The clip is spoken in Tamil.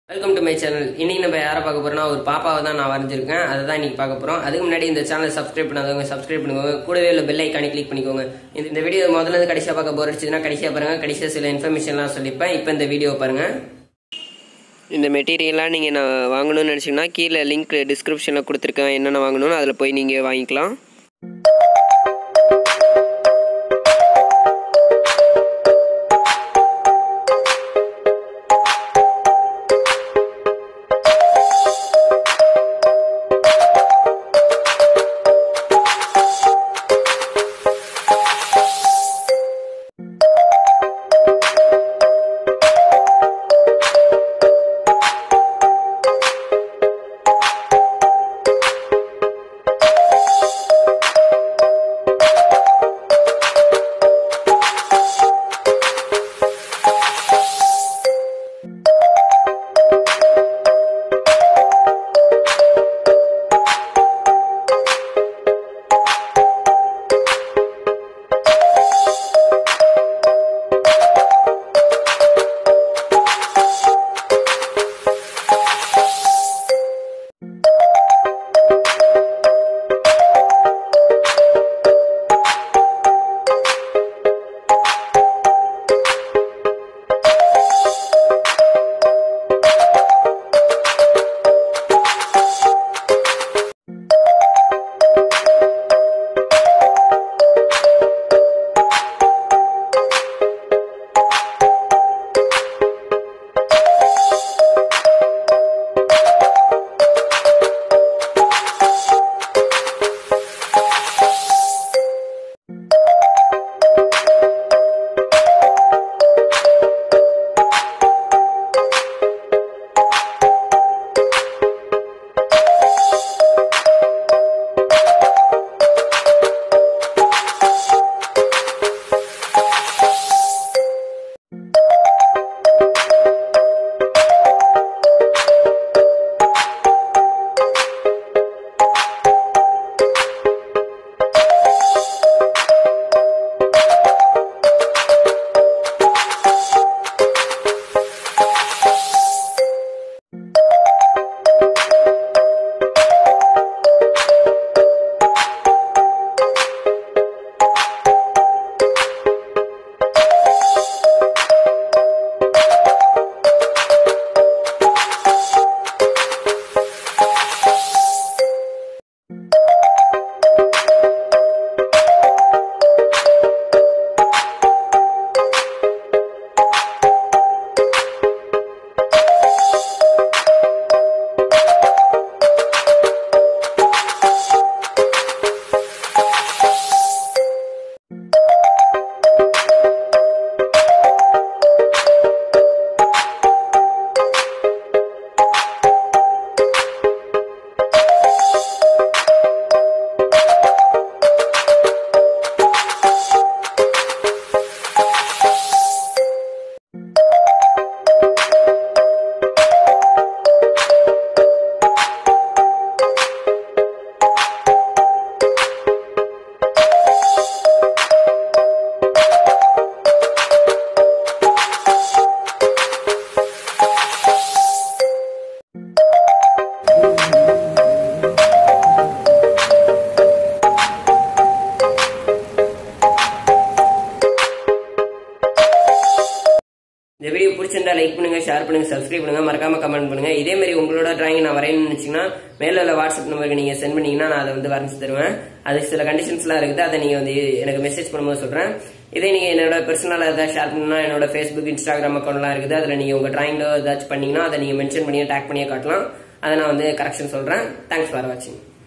வெல்கம் டு மை சேனல் இன்னைக்கு நம்ம யாரை பார்க்க போறோம்னா ஒரு பாப்பாவை தான் நான் வரைஞ்சிருக்கேன் அதை தான் இன்னைக்கு பார்க்க போறோம் அதுக்கு முன்னாடி இந்த சேனல் சப்ஸ்கிரைப் பண்ணாதவங்க சப்ஸ்கிரைப் பண்ணுங்க கூடவே உள்ள பெல் ஐக்கானி கிளிக் பண்ணிக்கோங்க இந்த இந்த வீடியோ முதல்ல இருந்து கடைசியா பார்க்க போர் அடிச்சதுன்னா கடைசியா பாருங்க கடைசியா சில இன்ஃபர்மேஷன்லாம் சொல்லிப்பேன் இப்போ இந்த வீடியோ பாருங்க இந்த மெட்டீரியல்லாம் நீங்கள் நான் வாங்கணும்னு நினச்சிங்கன்னா கீழே லிங்க் டிஸ்கிரிப்ஷனில் கொடுத்துருக்கேன் என்னென்ன வாங்கணும்னு அதில் போய் நீங்கள் வாங்கிக்கலாம் இந்த வீடியோ பிடிச்சிருந்தா லைக் பண்ணுங்க ஷேர் பண்ணுங்க சப்ஸ்கிரைப் பண்ணுங்க மறக்காம கமெண்ட் பண்ணுங்க இதே மாதிரி உங்களோட டிராயிங் நான் வரையணும்னு நினைச்சீங்கன்னா மேல உள்ள வாட்ஸ்அப் நம்பருக்கு நீங்க சென்ட் பண்ணீங்கன்னா நான் அதை வந்து வரைஞ்சு தருவேன் அதுக்கு சில கண்டிஷன்ஸ்லாம் இருக்குது அதை நீங்க வந்து எனக்கு மெசேஜ் பண்ணும்போது சொல்றேன் இதே நீங்க என்னோட பர்சனலா ஏதாவது ஷேர் பண்ணா என்னோட ஃபேஸ்புக் இன்ஸ்டாகிராம் அக்கௌண்ட்லாம் இருக்குது அதுல நீங்க உங்க டிராயிங்ல ஏதாச்சும் பண்ணீங்கன்னா அதை நீங்க மென்ஷன் பண்ணி டேக் பண்ணியே காட்டலாம் அதை நான் வந்து கரெக்ஷன் சொல்றேன் தேங்க்ஸ் ஃபார் வாட்சிங்